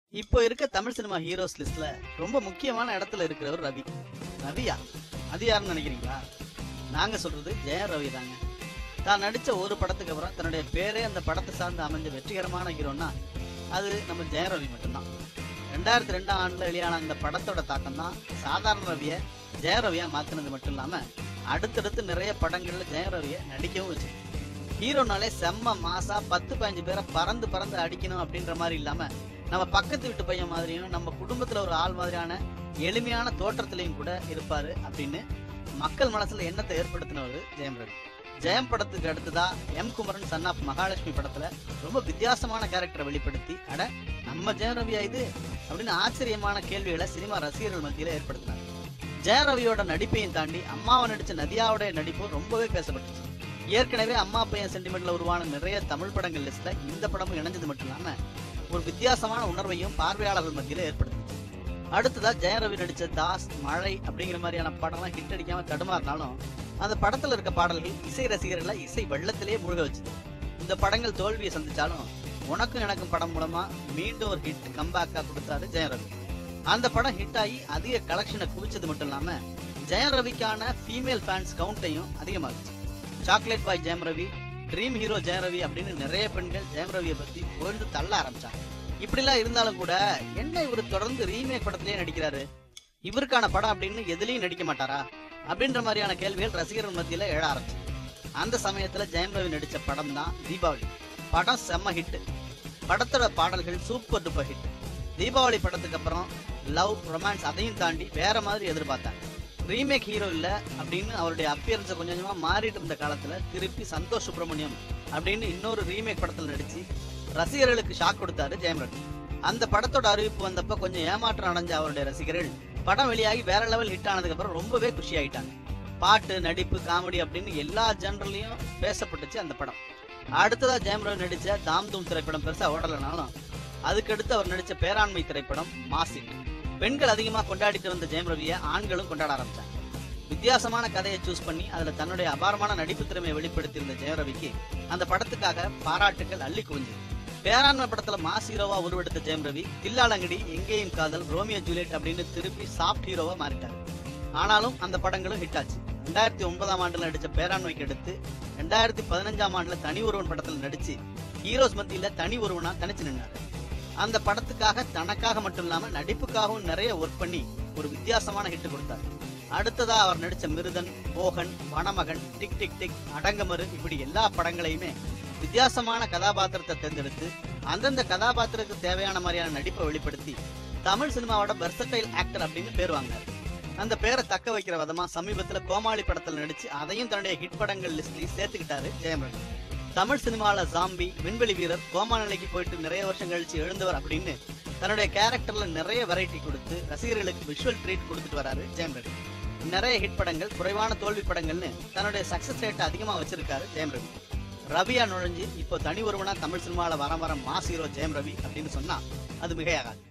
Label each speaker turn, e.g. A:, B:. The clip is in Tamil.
A: இப்போ இருக்க தமிழ் சினிமா ஹீரோஸ் லிஸ்ட்ல ரொம்ப முக்கியமான இடத்துல இருக்கிறவர் ரவி ரவியா அது யாருன்னு நினைக்கிறீங்களா நாங்க சொல்றது ஜெய ரவி தாங்க தான் நடிச்ச ஒரு படத்துக்கு அப்புறம் தன்னுடைய பேரே அந்த படத்தை சார்ந்து அமைஞ்ச வெற்றிகரமான ஹீரோன்னா அது நம்ம ஜெய ரவி மட்டும்தான் ரெண்டாயிரத்தி ரெண்டாம் ஆண்டுல வெளியான அந்த படத்தோட தாக்கம் தான் சாதாரண ரவிய ஜெய ரவியா மாத்தினது மட்டும் இல்லாம அடுத்தடுத்து நிறைய படங்கள்ல ஜெய ரவிய நடிக்கவும் வச்சு ஹீரோனாலே செம்ம மாசா பத்து பதினஞ்சு பேரை பறந்து பறந்து அடிக்கணும் அப்படின்ற மாதிரி இல்லாம நம்ம பக்கத்து வீட்டு பையன் மாதிரியும் நம்ம குடும்பத்துல ஒரு ஆள் மாதிரியான எளிமையான தோற்றத்திலையும் கூட இருப்பாரு அப்படின்னு மக்கள் மனசுல எண்ணத்தை ஏற்படுத்தினவர் ஜெயம் ரவி ஜெயம் படத்துக்கு அடுத்ததா M Kumaran son of Mahalakshmi படத்துல ரொம்ப வித்தியாசமான கேரக்டரை வெளிப்படுத்தி அட நம்ம ஜெயம் ரவியா இது அப்படின்னு ஆச்சரியமான கேள்விகளை சினிமா ரசிகர்கள் மத்தியில ஏற்படுத்தினார் ஜெய ரவியோட நடிப்பையும் தாண்டி அம்மாவை நடிச்ச நதியாவோட நடிப்பும் ரொம்பவே பேசப்பட்டுச்சு ஏற்கனவே அம்மா பையன் சென்டிமெண்ட்ல உருவான நிறைய தமிழ் படங்கள் லிஸ்ட்ல இந்த படமும் இணைஞ்சது மட்டும் இல்லாம ஒரு வித்தியாசமான உணர்வையும் பார்வையாளர்கள் மத்தியில ஏற்படுத்துச்சு அடுத்ததா ஜெயரவி நடிச்ச தாஸ் மழை அப்படிங்கிற மாதிரியான படம்லாம் ஹிட் அடிக்காம தடுமாறினாலும் அந்த படத்துல இருக்க பாடல்கள் இசை ரசிகர்களை இசை வெள்ளத்திலேயே முழுக வச்சுது இந்த படங்கள் தோல்வியை சந்திச்சாலும் உனக்கும் எனக்கும் படம் மூலமா மீண்டும் ஒரு ஹிட் கம்பேக்கா கொடுத்தாரு ஜெயரவி அந்த படம் ஹிட் ஆகி அதிக கலெக்ஷனை குவிச்சது மட்டும் இல்லாம ஜெயம் ரவிக்கான ஃபீமேல் ஃபேன்ஸ் கவுண்ட்டையும் அதிகமாகுச்சு chocolate boy Jayam Ravi dream hero Jayam Ravi அப்படின்னு நிறைய பெண்கள் ஜெயம் ரவியை பத்தி புகழ்ந்து தள்ள ஆரம்பிச்சாங்க இப்படிலாம் இருந்தாலும் கூட என்ன இவர் தொடர்ந்து ரீமேக் படத்திலேயே நடிக்கிறாரு இவருக்கான படம் அப்படின்னு எதுலயும் நடிக்க மாட்டாரா அப்படின்ற மாதிரியான கேள்விகள் ரசிகர்கள் மத்தியில எழ ஆரம்பிச்சு அந்த சமயத்துல ஜெயம் ரவி நடிச்ச படம் தான் தீபாவளி படம் செம்ம ஹிட் படத்தோட பாடல்கள் சூப்பர் டூப்பர் ஹிட் தீபாவளி படத்துக்கு அப்புறம் லவ் ரொமான்ஸ் அதையும் தாண்டி வேற மாதிரி எதிர்பார்த்தாங்க ரீமேக் ஹீரோ இல்ல அப்படின்னு அவருடைய அப்பியரன்ஸை கொஞ்சம் கொஞ்சமா மாறிட்டு இருந்த காலத்துல திருப்பி சந்தோஷ் சுப்பிரமணியம் அப்படின்னு இன்னொரு ரீமேக் படத்துல நடிச்சு ரசிகர்களுக்கு ஷாக் கொடுத்தாரு ஜெயம் ரவி அந்த படத்தோட அறிவிப்பு வந்தப்ப கொஞ்சம் ஏமாற்றம் அடைஞ்ச அவருடைய ரசிகர்கள் படம் வெளியாகி வேற லெவல் ஹிட் ஆனதுக்கு அப்புறம் ரொம்பவே குஷி ஆயிட்டாங்க பாட்டு நடிப்பு காமெடி அப்படின்னு எல்லா ஜெனரலையும் பேசப்பட்டுச்சு அந்த படம் அடுத்ததா ஜெயம் ரவி நடிச்ச தாம் தூம் திரைப்படம் பெருசா ஓடலைனாலும் அதுக்கடுத்து அவர் நடிச்ச பேராண்மை திரைப்படம் மாசிட் பெண்கள் அதிகமா கொண்டாடிட்டு வந்த ஜெயம் ரவியை ஆண்களும் கொண்டாட ஆரம்பிச்சாங்க வித்தியாசமான கதையை சூஸ் பண்ணி அதுல தன்னுடைய அபாரமான நடிப்பு திறமையை வெளிப்படுத்தியிருந்த ஜெயம் ரவிக்கு அந்த படத்துக்காக பாராட்டுகள் அள்ளி குவிஞ்சது பேராண்மை படத்துல மாஸ் ஹீரோவா உருவெடுத்த ஜெயம் ரவி தில்லாலங்கடி எங்கேயும் காதல் ரோமியோ ஜூலியட் அப்படின்னு திருப்பி சாஃப்ட் ஹீரோவா மாறிட்டார் ஆனாலும் அந்த படங்களும் ஹிட் ஆச்சு ரெண்டாயிரத்தி ஒன்பதாம் ஆண்டுல நடிச்ச பேராண்மைக்கு அடுத்து ரெண்டாயிரத்தி பதினஞ்சாம் ஆண்டுல தனி ஒருவன் படத்துல நடிச்சு ஹீரோஸ் மத்தியில தனி ஒருவனா தனிச்சு நின்னாரு அந்த படத்துக்காக தனக்காக மட்டும் இல்லாம நடிப்புக்காகவும் நிறைய ஒர்க் பண்ணி ஒரு வித்தியாசமான ஹிட் கொடுத்தாரு அடுத்ததா அவர் நடிச்ச மிருதன் மோகன் Vanamagan Tik Tik Tik Adangamaru இப்படி எல்லா படங்களையுமே வித்தியாசமான கதாபாத்திரத்தை தேர்ந்தெடுத்து அந்தந்த கதாபாத்திரத்துக்கு தேவையான மாதிரியான நடிப்பை வெளிப்படுத்தி தமிழ் சினிமாவோட வெர்சடைல் ஆக்டர் அப்படின்னு பேர் வாங்கினார் அந்த பேரை தக்க வைக்கிற விதமா சமீபத்துல கோமாளி படத்துல நடிச்சு அதையும் தன்னுடைய ஹிட் படங்கள் லிஸ்ட்லயும் சேர்த்துக்கிட்டாரு ஜெயம் ரவி தமிழ் சினிமால ஜாம்பி விண்வெளி வீரர் கோமா நிலைக்கு போயிட்டு நிறைய வருஷம் கழிச்சு எழுந்தவர் அப்படின்னு தன்னுடைய கேரக்டர்ல நிறைய வெரைட்டி கொடுத்து ரசிகர்களுக்கு விஷுவல் ட்ரீட் கொடுத்துட்டு வராரு ஜெயம் ரவி நிறைய ஹிட் படங்கள் குறைவான தோல்வி படங்கள்னு தன்னுடைய சக்சஸ் ரேட்டை அதிகமா வச்சிருக்காரு ஜெயம் ரவி ரவியா நுழைஞ்சு இப்போ தனி ஒருவனா தமிழ் சினிமாவில் வர வர மாஸ் ஹீரோ ஜெயம் ரவி அப்படின்னு சொன்னா அது மிகையாகாது